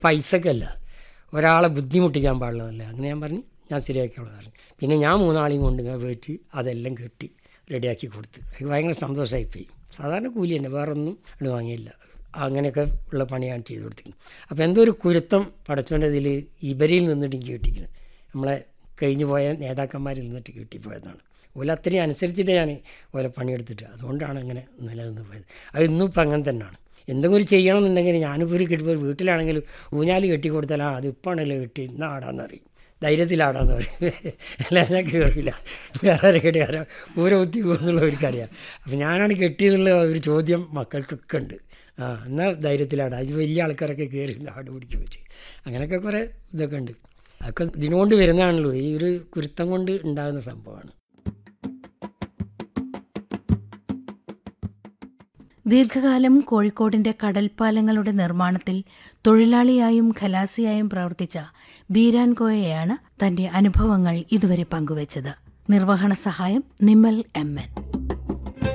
പൈസക്കല്ല ഒരാളെ ബുദ്ധിമുട്ടിക്കാൻ പാടില്ലതല്ല അങ്ങനെ ഞാൻ പറഞ്ഞു ഞാൻ ശരിയാക്കിയോളാം പറഞ്ഞു പിന്നെ ഞാൻ മൂന്നാളെയും കൊണ്ട് ഇങ്ങനെ പോയിട്ട് അതെല്ലാം കെട്ടി റെഡിയാക്കി കൊടുത്ത് എനിക്ക് ഭയങ്കര സന്തോഷമായിപ്പോയി സാധാരണ കൂലി തന്നെ വേറെ ഒന്നും ഇവിടെ വാങ്ങിയില്ല അങ്ങനെയൊക്കെ ഉള്ള പണിയാണ് ചെയ്ത് കൊടുത്തിരിക്കുന്നത് അപ്പോൾ എന്തോ ഒരു കുരുത്തം പടച്ചോൻ്റെ ഇതിൽ ഇവരിൽ നിന്നിട്ട് എനിക്ക് കിട്ടിക്കുന്നത് നമ്മളെ കഴിഞ്ഞു പോയ നേതാക്കന്മാരിൽ നിന്നിട്ട് കിട്ടിപ്പോയതാണ് ഓല അത്രയും അനുസരിച്ചിട്ട് ഞാൻ ഓല പണിയെടുത്തിട്ട് അതുകൊണ്ടാണ് അങ്ങനെ നിലനിന്ന് പോയത് അത് ഇന്നും ഇപ്പം അങ്ങനെ തന്നെയാണ് എന്തെങ്കിലും ഒരു ചെയ്യണമെന്നുണ്ടെങ്കിൽ ഞാനിപ്പോൾ ഒരു കെട്ടിപ്പോൾ ഊഞ്ഞാൽ ഊഞ്ഞാൽ കെട്ടി കൊടുത്താൽ ആ അത് ഇപ്പാണല്ലോ കെട്ടി ഇന്ന് ആടാന്ന് പറയും ധൈര്യത്തിലാടാന്ന് പറയും അല്ലാതെ ഞാൻ കയറില്ല വേറെ ആരെ കെട്ടിയാരോ പൂര കുത്തി പോകുന്നുള്ള അവർക്കറിയാം അപ്പം ഞാനാണ് കെട്ടിയെന്നുള്ള ഒരു ചോദ്യം മക്കൾക്കൊക്കെ ഉണ്ട് ആ എന്നാൽ ധൈര്യത്തിലാടാ അത് വലിയ ആൾക്കാരൊക്കെ കയറി ആട് പിടിക്കുക വെച്ച് അങ്ങനെയൊക്കെ കുറേ ഇതൊക്കെ ഉണ്ട് അതൊക്കെ ഇതിനുകൊണ്ട് വരുന്നതാണല്ലോ ഈ ഒരു കുരുത്തം കൊണ്ട് ഉണ്ടാകുന്ന സംഭവമാണ് ദീർഘകാലം കോഴിക്കോടിന്റെ കടൽപ്പാലങ്ങളുടെ നിർമ്മാണത്തിൽ തൊഴിലാളിയായും ഖലാസിയായും പ്രവർത്തിച്ച ബീരാൻ കോയയാണ് തന്റെ അനുഭവങ്ങൾ ഇതുവരെ പങ്കുവച്ചത് നിർവഹണ സഹായം നിമ്മൽ എം എൻ